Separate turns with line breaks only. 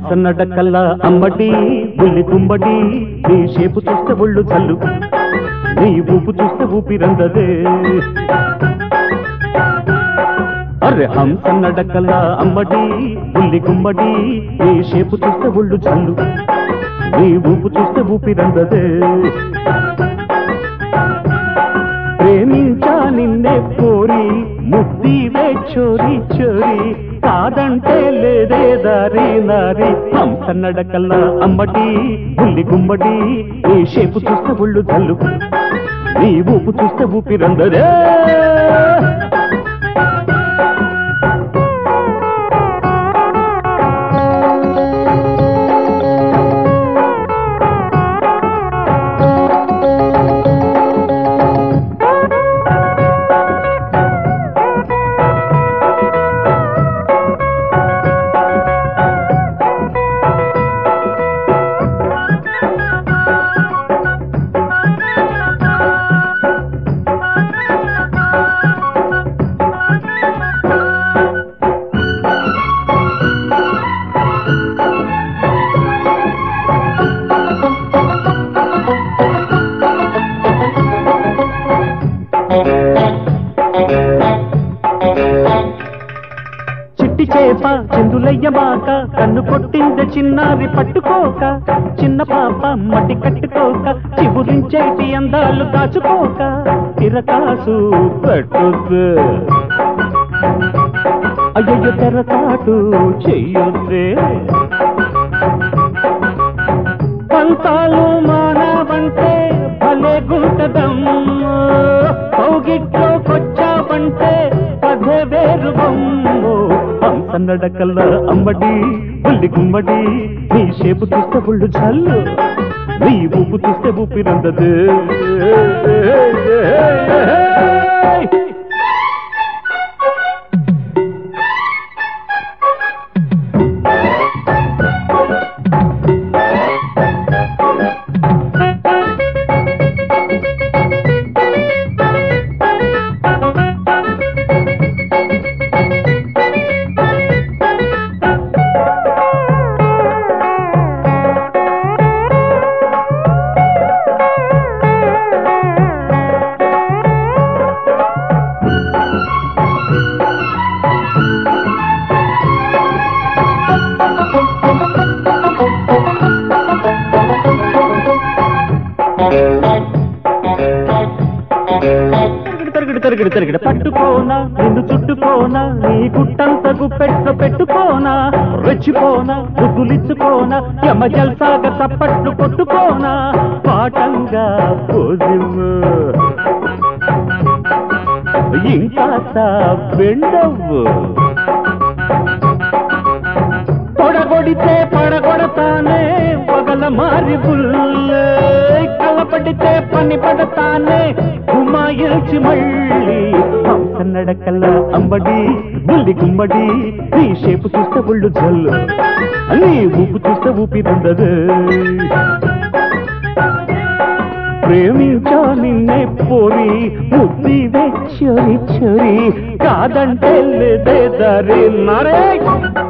హంసన్నడకల్లా అమ్మటి బుల్లి కుంబటి నీ షేపు చూస్తే ఒళ్ళు చల్లు నీ ఊపు చూస్తే ఊపిరందదే అరే హంసన్నడకల్లా అమ్మటి బుల్లి కుంబటి నీ షేపు చూస్తే ఒళ్ళు చల్లు నీ ఊపు చూస్తే ఊపిరందదే ప్రేమించా నిన్నే కోరి ముద్దివే చోరి చోరి కాదంటే లేదే దారి నారి హంస నడకల్లా అమ్మటి బుల్లి గుమ్మటి నీ షేపు చూస్తే ఒళ్ళు జల్లు నీ ఊపు చూస్తే ఊపిరందరే చిట్టి చేప చెందులయ్య మాక కన్ను కొట్టింది చిన్నారి పట్టుకోక చిన్న పాప మట్టి కట్టుకోక చిగురించేటి అందాలు దాచుకోక తిరకాసు పెట్టొద్దు అయ్యయ్య తెరకాటు చెయ్యొద్దే పంతాలు మానవంటే భలే గుంటదమ్మ పౌగిట్లో కొచ్చావంటే కథే వేరు బొమ్ము హంస నడకల్ల అమ్మడి బుల్లి గుమ్మడి నీ షేపు చూస్తే బుళ్ళు చల్లు నీ ఊపు చూస్తే ఊపిరందదు తరగడి తరగడి తరగడి తరగడి పట్టుకోనా నిన్ను చుట్టుకోనా నీ గుట్టంత గుప్పెట్లో పెట్టుకోనా రెచ్చిపోనా ముద్దులిచ్చుకోనా యమ జల్సాగ తప్పట్లు కొట్టుకోనా పాటంగా పోజిమ్ము ఇంకా వెండవు పొడగొడితే పడగొడతానే పగల మారి బుల్లే కలపడితే పని పడతానే గుమాయించి మళ్ళీ హంస నడకల్ల అంబడి బుల్లి గుమ్మడి నీ షేపు చూస్తే ఒళ్ళు జల్లు నీ ఊపు చూస్తే ఊపిరుండదు ప్రేమించా నిన్నే పోరి ముద్దివే చొరి చొరి కాదంటే లేదే దారి నరే